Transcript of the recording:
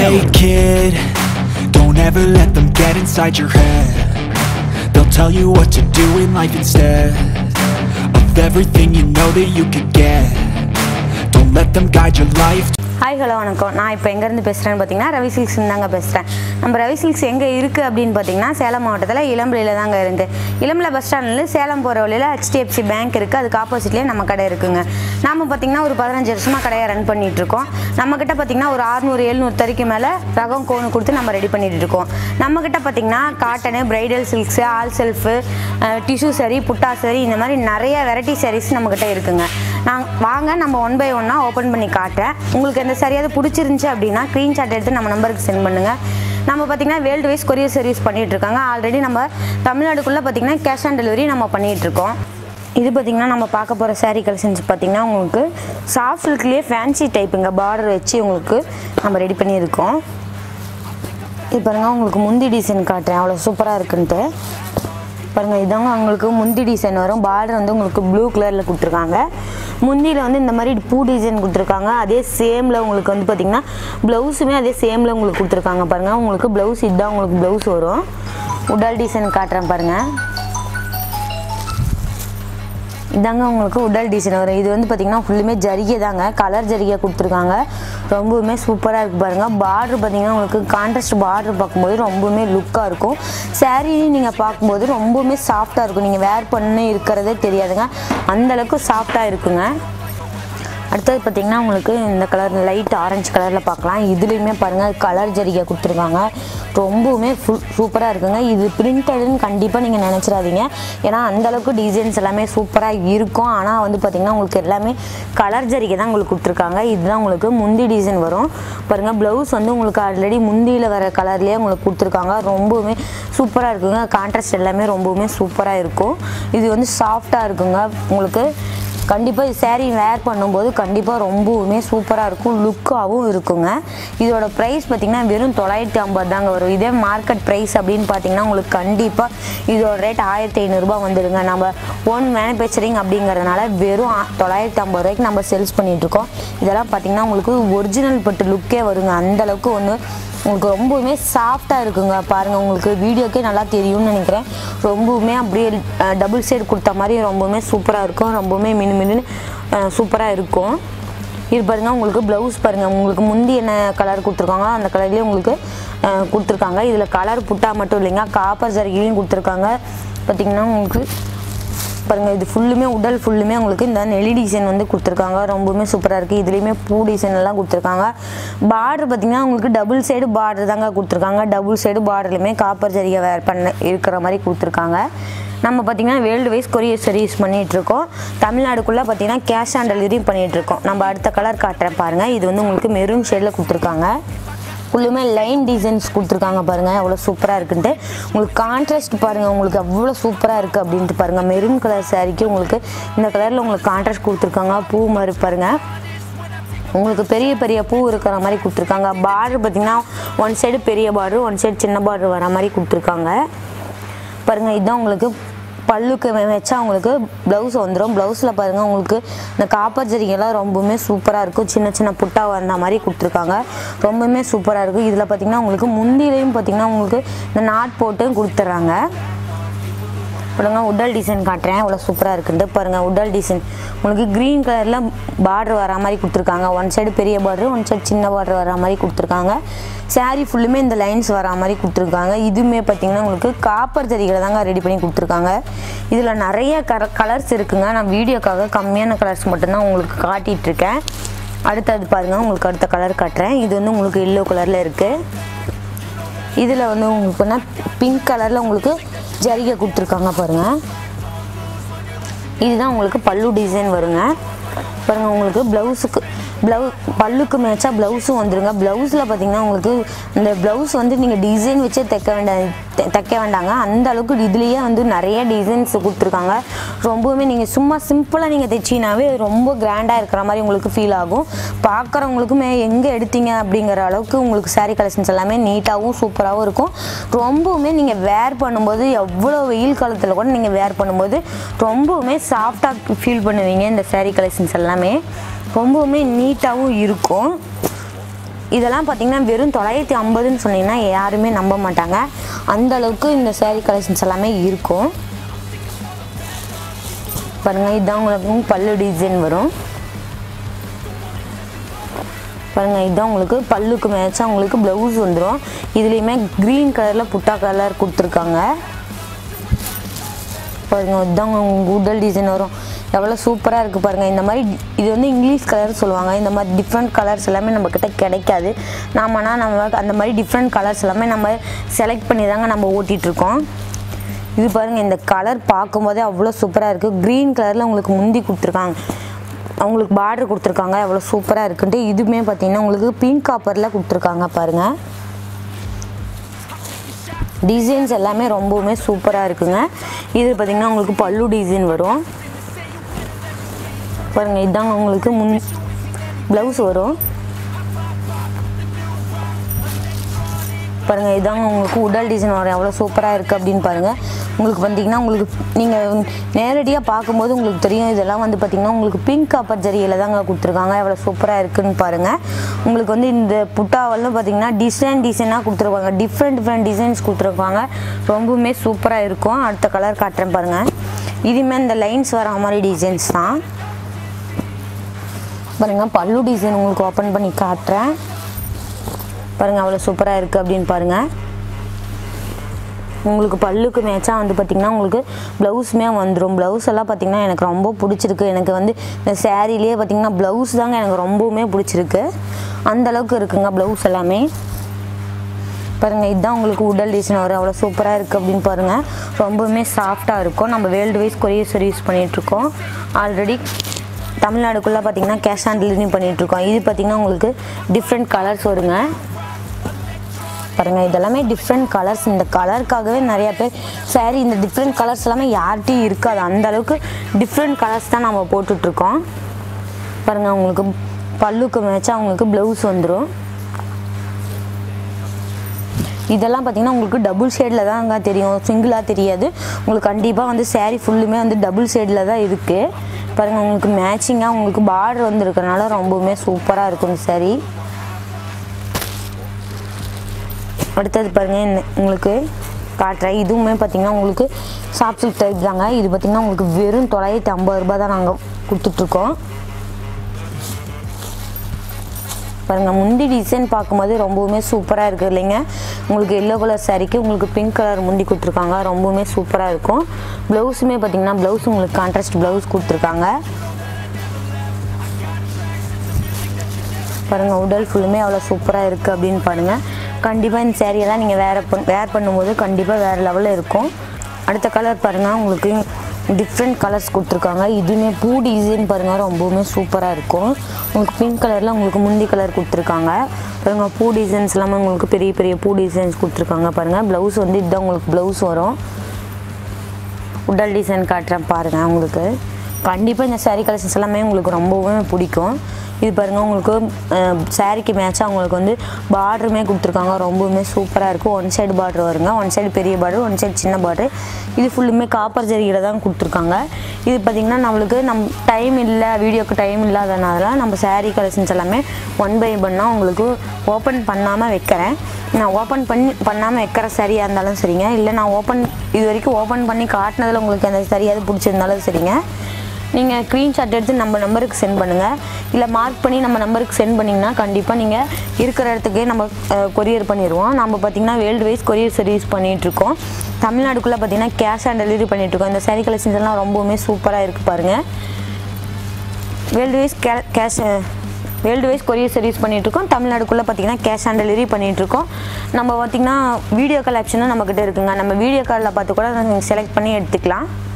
Hey kid, don't ever let them get inside your head They'll tell you what to do in life instead Of everything you know that you could get Don't let them guide your life hi hello வணக்கம் நான் இப்போ எங்கேருந்து பேசுகிறேன்னு பார்த்தீங்கன்னா Ravi silks தாங்க பேசுகிறேன் நம்ம Ravi silks எங்கே இருக்குது அப்படின்னு பார்த்தீங்கன்னா சேலம் மாவட்டத்தில் இளம்பிள்ளையில் தாங்க இருக்குது இளம்பிள்ளை பஸ் ஸ்டாண்ட்லேருந்து சேலம் போகிற வழியில் ஹெச்டிஎஃப்சி பேங்க் இருக்குது அதுக்கு ஆப்போசிட்லேயே நம்ம கடை இருக்குங்க நாம பார்த்தீங்கன்னா ஒரு பதினஞ்சு வருஷமாக கடையை ரன் பண்ணிட்டு இருக்கோம் நம்மக்கிட்ட பார்த்தீங்கன்னா ஒரு அறுநூறு எழுநூறு தறிக்கு மேலே ரகம் கோனு கொடுத்து நம்ம ரெடி பண்ணிட்டு இருக்கோம் நம்மக்கிட்ட பார்த்தீங்கன்னா cotton bridal silks all self tissue சரி புட்டா சரி இந்த மாதிரி நிறைய வெரைட்டி sarees நம்மக்கிட்ட இருக்குங்க நான் வாங்க நம்ம ஒன் பை ஒன்னாக ஓப்பன் பண்ணி காட்டுறேன் உங்களுக்கு எந்த சரியாவது பிடிச்சிருந்துச்சி அப்படின்னா ஸ்க்ரீன்ஷாட் எடுத்து நம்ம நம்பருக்கு சென்ட் பண்ணுங்கள் நம்ம பார்த்தீங்கன்னா வேர்ல்டு வைஸ் கொரியர் சர்வீஸ் பண்ணிகிட்டு இருக்காங்க ஆல்ரெடி நம்ம தமிழ்நாடுக்குள்ளே பார்த்தீங்கன்னா கேஷ் ஆன் டெலிவரி நம்ம பண்ணிகிட்டு இருக்கோம் இது பார்த்திங்கன்னா நம்ம பார்க்க போகிற saree கலெக்ஷன்ஸ் பார்த்திங்கன்னா உங்களுக்கு சாஃப்ட் சில்க்லேயே ஃபேன்சி டைப்புங்க பார்டர் வச்சு உங்களுக்கு நம்ம ரெடி பண்ணியிருக்கோம் இது பாருங்கள் உங்களுக்கு முந்தி டிசைன் காட்டுறேன் அவ்வளோ சூப்பராக இருக்குன்ட்டு பாருங்கள் இதாங்க உங்களுக்கு முந்தி டிசைன் வரும் பார்டர் வந்து உங்களுக்கு ப்ளூ கலரில் கொடுத்துருக்காங்க முந்தியில் வந்து இந்த மாதிரி பூ டிசைன் கொடுத்துருக்காங்க அதே சேமில் உங்களுக்கு வந்து பார்த்திங்கன்னா ப்ளவுஸுமே அதே சேமில் உங்களுக்கு கொடுத்துருக்காங்க பாருங்கள் உங்களுக்கு ப்ளவுஸ் இதுதான் உங்களுக்கு ப்ளவுஸ் வரும் உடல் டிசைன் காட்டுறேன் பாருங்கள் இதாங்க உங்களுக்கு உடல் டிசைன் வரும் இது வந்து பார்த்திங்கன்னா ஃபுல்லுமே ஜரிகை தாங்க கலர் ஜரிகை கொடுத்துருக்காங்க ரொம்பவுமே சூப்பராக இருக்குது பாருங்கள் பார்டர் பார்த்திங்கன்னா உங்களுக்கு கான்ட்ராஸ்ட் பார்டர் பார்க்கும்போது ரொம்பவுமே லுக்காக இருக்கும் saree நீங்கள் பார்க்கும்போது ரொம்பவுமே சாஃப்டாக இருக்கும் நீங்கள் வேர் பண்ணி இருக்கிறதே தெரியாதுங்க அந்தளவுக்கு சாஃப்டாக இருக்குங்க அடுத்தது பார்த்திங்கன்னா உங்களுக்கு இந்த கலர் லைட் ஆரஞ்சு கலரில் பார்க்கலாம் இதுலேயுமே பாருங்கள் கலர் ஜரிகை கொடுத்துருக்காங்க ரொம்பவுமே ஃபுல் சூப்பராக இருக்குங்க இது பிரிண்டடுன்னு கண்டிப்பாக நீங்கள் நினச்சிடாதீங்க ஏன்னா அந்தளவுக்கு டிசைன்ஸ் எல்லாமே சூப்பராக இருக்கும் ஆனால் வந்து பார்த்திங்கன்னா உங்களுக்கு எல்லாமே கலர் ஜரிகை தான் உங்களுக்கு கொடுத்துருக்காங்க இதுதான் உங்களுக்கு முந்தி டிசைன் வரும் பாருங்கள் ப்ளவுஸ் வந்து உங்களுக்கு ஆல்ரெடி முந்தியில் வர கலர்லேயே உங்களுக்கு கொடுத்துருக்காங்க ரொம்பவுமே சூப்பராக இருக்குங்க கான்ட்ராஸ்ட் எல்லாமே ரொம்பவுமே சூப்பராக இருக்கும் இது வந்து சாஃப்டாக இருக்குங்க உங்களுக்கு கண்டிப்பாக இது saree வேர் பண்ணும்போது கண்டிப்பாக ரொம்பவுமே சூப்பராக இருக்கும் லுக்காகவும் இருக்குங்க இதோட ப்ரைஸ் பார்த்திங்கன்னா வெறும் தொள்ளாயிரத்தி ஐம்பது தாங்க வரும் இதே மார்க்கெட் ப்ரைஸ் அப்படின்னு பார்த்தீங்கன்னா உங்களுக்கு கண்டிப்பாக இதோட ரேட் ஆயிரத்தி ஐநூறுரூபா வந்துடுங்க நம்ம ஓன் மேனுஃபேக்சரிங் அப்படிங்கிறதுனால வெறும் ஆ- தொள்ளாயிரத்தி ஐம்பது ரூபாய்க்கு நம்ம சேல்ஸ் பண்ணிகிட்ருக்கோம் இதெல்லாம் பார்த்திங்கன்னா உங்களுக்கு ஒரிஜினல் பட்டு லுக்கே வருங்க அந்தளவுக்கு ஒன்று உங்களுக்கு ரொம்பவுமே சாஃப்டாக இருக்குங்க பாருங்கள் உங்களுக்கு வீடியோக்கே நல்லா தெரியும்னு நினைக்கிறேன் ரொம்பவுமே அப்படியே டபுள் சைடு கொடுத்த மாதிரி ரொம்பவுமே சூப்பராக இருக்கும் ரொம்பவுமே மினு மினுன்னு சூப்பராக இருக்கும் இது பாருங்கள் உங்களுக்கு ப்ளவுஸ் பாருங்கள் உங்களுக்கு முந்தி என்ன கலர் கொடுத்துருக்காங்க அந்த கலர்லேயே உங்களுக்கு அஹ், கொடுத்துருக்காங்க இதில் கலர் புட்டா மட்டும் இல்லைங்க காப்பர் ஜரிகையும் கொடுத்துருக்காங்க பார்த்திங்கன்னா உங்களுக்கு பாருங்கள் இது ஃபுல்லுமே உடல் ஃபுல்லுமே உங்களுக்கு இந்த நெளி டிசைன் வந்து கொடுத்துருக்காங்க ரொம்பவுமே சூப்பராக இருக்குது இதுலேயுமே பூ டிசைன் எல்லாம் கொடுத்துருக்காங்க பார்டர் பார்த்தீங்கன்னா உங்களுக்கு டபுள் சைடு பார்டர் தாங்க கொடுத்துருக்காங்க டபுள் சைடு பார்டர்லையுமே காப்பர் ஜரிகை வேர் பண்ண இருக்கிற மாதிரி கொடுத்துருக்காங்க நம்ம பார்த்திங்கன்னா வேர்ல்டு வைஸ் கொரியர் சர்வீஸ் பண்ணிகிட்ருக்கோம் தமிழ்நாடுக்குள்ளே பார்த்தீங்கன்னா கேஷ் ஆன் டெலிவரியும் பண்ணிகிட்ருக்கோம் நம்ம அடுத்த கலர் காட்டுறேன் பாருங்கள் இது வந்து உங்களுக்கு மெரூன் ஷேடில் கொடுத்துருக்காங்க ஃபுல்லுமே லைன் டிசைன்ஸ் கொடுத்துருக்காங்க பாருங்கள் எவ்வளோ சூப்பராக இருக்குன்ட்டு உங்களுக்கு கான்ட்ராஸ்ட் பாருங்கள் உங்களுக்கு அவ்வளோ சூப்பராக இருக்குது அப்படின்ட்டு பாருங்கள் மெரூன் கலர் சாரிக்கு உங்களுக்கு இந்த கலரில் உங்களுக்கு கான்ட்ராஸ்ட் கொடுத்துருக்காங்க பூ மாதிரி பாருங்கள் உங்களுக்கு பெரிய பெரிய பூ இருக்கிற மாதிரி கொடுத்துருக்காங்க பார்டர் பார்த்தீங்கன்னா ஒன் சைடு பெரிய பார்டர் ஒன் சைடு சின்ன பார்டர் வர மாதிரி கொடுத்துருக்காங்க பாருங்கள் இதுதான் உங்களுக்கு பல்லுக்கு வெ- வச்சா உங்களுக்கு ப்ளவுஸ் வந்துடும் ப்ளவுஸில் பாருங்கள் உங்களுக்கு இந்த காப்பர் ஜரிகைலாம் ரொம்பவுமே சூப்பராக இருக்கும் சின்ன சின்ன புட்டா வந்த மாதிரி கொடுத்துருக்காங்க ரொம்பவுமே சூப்பராக இருக்கும் இதில் பார்த்தீங்கன்னா உங்களுக்கு முந்திலையும் பார்த்தீங்கன்னா உங்களுக்கு இந்த நாட் போட்டும் கொடுத்துட்றாங்க பாருங்க உடல் டிசைன் காட்டுறேன் இவ்வளோ சூப்பராக இருக்குது பாருங்க உடல் டிசைன் உங்களுக்கு க்ரீன் கலரில் பார்டர் வர மாதிரி கொடுத்துருக்காங்க ஒன் சைடு பெரிய பார்டர் ஒன் சைடு சின்ன பார்டர் வர மாதிரி கொடுத்துருக்காங்க saree ஃபுல்லுமே இந்த லைன்ஸ் வர மாதிரி கொடுத்துருக்காங்க இதுவுமே பார்த்தீங்கன்னா உங்களுக்கு காப்பர் ஜரிகளை தாங்க ரெடி பண்ணி கொடுத்துருக்காங்க இதில் நிறைய கர கலர்ஸ் இருக்குங்க நான் வீடியோக்காக கம்மியான கலர்ஸ் மட்டும்தான் உங்களுக்கு காட்டிகிட்டு இருக்கேன் அடுத்தது பாருங்கள் உங்களுக்கு அடுத்த கலர் காட்டுறேன் இது வந்து உங்களுக்கு எல்லோ கலரில் இருக்குது இதில் வந்து உங்களுக்கு பிங்க் கலரில் உங்களுக்கு ஜரிகை கொடுத்துருக்காங்க பாருங்கள் இதுதான் உங்களுக்கு பல்லு டிசைன் வருங்க பாருங்கள் உங்களுக்கு ப்ளவுஸுக்கு ப்ளவு பல்லுக்கு மேட்சாக ப்ளவுஸும் வந்துருங்க ப்ளவுஸில் பார்த்தீங்கன்னா உங்களுக்கு இந்த ப்ளவுஸ் வந்து நீங்கள் டிசைன் வச்சே தைக்க வேண்டாம் தை- தைக்க வேண்டாங்க அந்த அளவுக்கு இதுலேயே வந்து நிறைய டிசைன்ஸ் கொடுத்துருக்காங்க ரொம்பவுமே நீங்கள் சும்மா சிம்பிளாக நீங்கள் தைச்சினாவே ரொம்ப கிராண்டாக இருக்கிற மாதிரி உங்களுக்கு ஃபீல் ஆகும் பார்க்குறவங்களுக்குமே எங்கே எடுத்தீங்க அப்படிங்கிற அளவுக்கு உங்களுக்கு saree கலெக்ஷன்ஸ் எல்லாமே நீட்டாகவும் சூப்பராகவும் இருக்கும் ரொம்பவுமே நீங்கள் வேர் பண்ணும்போது எவ்வளோ வெயில் காலத்தில் கூட நீங்கள் வேர் பண்ணும்போது ரொம்பவுமே சாஃப்டாக ஃபீல் பண்ணுவீங்க இந்த saree கலெக்ஷன்ஸ் எல்லாமே ரொம்பவுமே நீட்டாகவும் இருக்கும் இதெல்லாம் பார்த்தீங்கன்னா வெறும் தொள்ளாயிரத்தி ஐம்பதுன்னு சொன்னீங்கன்னா யாருமே நம்ப மாட்டாங்க அந்த அளவுக்கு இந்த saree கலெக்ஷன்ஸ் எல்லாமே இருக்கும் பாருங்க இதுதான் உங்களுக்கு பல்லு டிசைன் வரும் பாருங்க இதுதான் உங்களுக்கு பல்லுக்கு மேட்சாக உங்களுக்கு ப்ளவுஸ் வந்துடும் இதுலேயுமே க்ரீன் கலரில் புட்டா கலர் கொடுத்துருக்காங்க பாருங்க இதுதான் உங்கள் உடல் டிசைன் வரும் எவ்வளோ சூப்பராக இருக்குது பாருங்கள் இந்த மாதிரி இது வந்து இங்கிலீஷ் கலர் சொல்லுவாங்க இந்த மாதிரி டிஃப்ரெண்ட் கலர்ஸ் எல்லாமே நம்மக்கிட்ட கிடைக்காது நாமனா நம்ம அந்த மாதிரி டிஃப்ரெண்ட் கலர்ஸ் எல்லாமே நம்ம செலக்ட் பண்ணி தாங்க நம்ம ஓட்டிகிட்ருக்கோம் இது பாருங்கள் இந்த கலர் பார்க்கும்போதே அவ்வளோ சூப்பராக இருக்குது க்ரீன் கலரில் உங்களுக்கு முந்தி கொடுத்துருக்காங்க அவங்களுக்கு பார்டர் கொடுத்துருக்காங்க எவ்வளோ சூப்பராக இருக்குன்ட்டு இதுவுமே பார்த்தீங்கன்னா உங்களுக்கு பிங்க் காப்பரில் கொடுத்துருக்காங்க பாருங்கள் டிசைன்ஸ் எல்லாமே ரொம்பவுமே சூப்பராக இருக்குங்க இது பார்த்திங்கன்னா உங்களுக்கு பல்லு டிசைன் வரும் பாருங்கள் இதாங்க உங்களுக்கு முன் ப்ளவுஸ் வரும் பாருங்கள் இதாங்க உங்களுக்கு உடல் டிசைன் வரும் எவ்வளோ சூப்பராக இருக்குது அப்படின்னு பாருங்கள் உங்களுக்கு பார்த்தீங்கன்னா உங்களுக்கு நீங்கள் நேரடியாக பார்க்கும்போது உங்களுக்கு தெரியும் இதெல்லாம் வந்து பார்த்திங்கன்னா உங்களுக்கு பிங்க் காப்பர் ஜரியில் தாங்க கொடுத்துருக்காங்க எவ்வளோ சூப்பராக இருக்குன்னு பாருங்கள் உங்களுக்கு வந்து இந்த புட்டாவெல்லாம் பார்த்தீங்கன்னா டிசைன் டிசைனாக கொடுத்துருப்பாங்க டிஃப்ரெண்ட் டிஃப்ரெண்ட் டிசைன்ஸ் கொடுத்துருப்பாங்க ரொம்பவுமே சூப்பராக இருக்கும் அடுத்த கலர் காட்டுறேன் பாருங்கள் இதுவுமே இந்த லைன்ஸ் வர மாதிரி டிசைன்ஸ் தான் பாருங்கள் பல்லு டிசைன் உங்களுக்கு ஓப்பன் பண்ணி காட்டுறேன் பாருங்கள் அவ்வளோ சூப்பராக இருக்குது அப்படின்னு பாருங்கள் உங்களுக்கு பல்லுக்கு மேட்சாக வந்து பார்த்திங்கன்னா உங்களுக்கு ப்ளவுஸுமே வந்துடும் ப்ளவுஸ் எல்லாம் பார்த்திங்கன்னா எனக்கு ரொம்ப பிடிச்சிருக்கு எனக்கு வந்து இந்த சேரீலேயே பார்த்திங்கன்னா ப்ளவுஸ் தாங்க எனக்கு ரொம்பவுமே பிடிச்சிருக்கு அந்த அளவுக்கு இருக்குங்க ப்ளவுஸ் எல்லாமே பாருங்கள் இதுதான் உங்களுக்கு உடல் டிசைன் வரும் அவ்வளோ சூப்பராக இருக்குது அப்படின்னு பாருங்கள் ரொம்பவுமே சாஃப்டாக இருக்கும் நம்ம வேர்ல்டு வைஸ் கொரியர் சர்வீஸ் பண்ணிகிட்ருக்கோம் ஆல்ரெடி தமிழ்நாடுக்குள்ளே பார்த்தீங்கன்னா கேஷ் ஆன் டெலிவரி பண்ணிகிட்ருக்கோம் இது பார்த்திங்கன்னா உங்களுக்கு டிஃப்ரெண்ட் கலர்ஸ் வருங்க பாருங்கள் இதெல்லாமே டிஃப்ரெண்ட் கலர்ஸ் இந்த கலருக்காகவே நிறைய பேர் சரி இந்த டிஃப்ரெண்ட் கலர்ஸ் எல்லாமே யார்கிட்டையும் இருக்காது அந்த அளவுக்கு டிஃப்ரெண்ட் கலர்ஸ் தான் நம்ம போட்டுட்ருக்கோம் பாருங்கள் உங்களுக்கு பல்லுக்கு மேட்சாக உங்களுக்கு ப்ளவுஸ் வந்துடும் இதெல்லாம் பார்த்தீங்கன்னா உங்களுக்கு டபுள் ஷேடில் தாங்க தெரியும் சிங்கிளாக தெரியாது உங்களுக்கு கண்டிப்பாக வந்து saree ஃபுல்லுமே வந்து டபுள் ஷேடில் தான் இருக்குது பாருங்கள் உங்களுக்கு மேட்சிங்காக உங்களுக்கு பார்டர் வந்து இருக்கறனால ரொம்பவுமே சூப்பராக இருக்கும் இந்த saree அடுத்தது பாருங்கள் இந்த உங்களுக்கு காட்டுறேன் இதுவுமே பார்த்தீங்கன்னா உங்களுக்கு சாஃப்ட் சில்க் டைப் தாங்க இது பார்த்தீங்கன்னா உங்களுக்கு வெறும் தொள்ளாயிரத்தி ஐம்பது ரூபாய் தான் நாங்கள் கொடுத்துட்ருக்கோம் பாருங்கள் முந்தி டிசைன் பார்க்கும்போது ரொம்பவுமே சூப்பராக இருக்குது இல்லைங்க உங்களுக்கு எல்லோ கலர் சாரிக்கு உங்களுக்கு பிங்க் கலர் முந்தி கொடுத்துருக்காங்க ரொம்பவுமே சூப்பராக இருக்கும் ப்ளவுஸுமே பார்த்தீங்கன்னா ப்ளவுஸ் உங்களுக்கு கான்ட்ராஸ்ட் ப்ளவுஸ் கொடுத்துருக்காங்க பாருங்கள் உடல் ஃபுல்லுமே அவ்வளோ சூப்பராக இருக்குது அப்படின்னு பாருங்கள் கண்டிப்பாக இந்த சேரீயெல்லாம் நீங்கள் வேற பண் வேர் பண்ணும்போது கண்டிப்பாக வேறு லெவலில் இருக்கும் அடுத்த கலர் பாருங்கள் உங்களுக்கு டிஃப்ரெண்ட் கலர்ஸ் கொடுத்துருக்காங்க இதுவுமே பூ டிசைன் பாருங்கள் ரொம்பவுமே சூப்பராக இருக்கும் உங்களுக்கு பிங்க் கலரில் உங்களுக்கு முந்தி கலர் கொடுத்துருக்காங்க பாருங்கள் பூ டிசைன்ஸ் எல்லாமே உங்களுக்கு பெரிய பெரிய பூ டிசைன்ஸ் கொடுத்துருக்காங்க பாருங்கள் ப்ளவுஸ் வந்து இதுதான் உங்களுக்கு ப்ளவுஸ் வரும் உடல் டிசைன் காட்டுறேன் பாருங்கள் உங்களுக்கு கண்டிப்பாக இந்த saree கலெக்ஷன்ஸ் எல்லாமே உங்களுக்கு ரொம்பவுமே பிடிக்கும் இது பாருங்கள் உங்களுக்கு சாரிக்கு மேட்சாக உங்களுக்கு வந்து பார்டருமே கொடுத்துருக்காங்க ரொம்பவுமே சூப்பராக இருக்கும் ஒன் சைடு பார்டர் வருங்க ஒன் சைடு பெரிய பார்டர் ஒன் சைடு சின்ன பார்டர் இது ஃபுல்லுமே காப்பர் ஜரிகையில் தான் கொடுத்துருக்காங்க இது பார்த்திங்கன்னா நம்மளுக்கு நம் டைம் இல்லை வீடியோக்கு டைம் இல்லாதனால நம்ம saree கலெக்ஷன்ஸ் எல்லாமே ஒன் பை ஒன்னாக உங்களுக்கு ஓப்பன் பண்ணாமல் வைக்கிறேன் நான் ஓப்பன் பண்ணி பண்ணாமல் வைக்கிற சரியாக இருந்தாலும் சரிங்க இல்லை நான் ஓப்பன் இது வரைக்கும் ஓப்பன் பண்ணி காட்டினதில் உங்களுக்கு அந்த சரியாவது பிடிச்சிருந்தாலும் சரிங்க நீங்கள் ஸ்க்ரீன்ஷாட் எடுத்து நம்ம நம்பருக்கு சென்ட் பண்ணுங்கள் இல்லை மார்க் பண்ணி நம்ம நம்பருக்கு சென்ட் பண்ணிங்கன்னா கண்டிப்பாக நீங்கள் இருக்கிற இடத்துக்கே நம்ம கொரியர் பண்ணிடுவோம் நம்ம பார்த்திங்கன்னா வேர்ல்டு வைஸ் கொரியர் சர்வீஸ் பண்ணிகிட்ருக்கோம் தமிழ்நாடுக்குள்ளே பார்த்திங்கன்னா கேஷ் ஆன் டெலிவரி பண்ணிகிட்ருக்கோம் இந்த saree கலெக்ஷன்ஸ் எல்லாம் ரொம்பவுமே சூப்பராக இருக்குது பாருங்கள் வேர்ல்டு வைஸ் கே cash world wise courier service பண்ணிகிட்ருக்கோம் தமிழ்நாடுக்குள்ளே பார்த்தீங்கன்னா கேஷ் ஆன் டெலிவரி பண்ணிகிட்ருக்கோம் நம்ம பார்த்திங்கன்னா வீடியோ கால் ஆப்ஷனும் நம்மக்கிட்ட இருக்குங்க நம்ம வீடியோ காலில் பார்த்து கூட நீங்கள் செலக்ட் பண்ணி எடுத்துக்கலாம்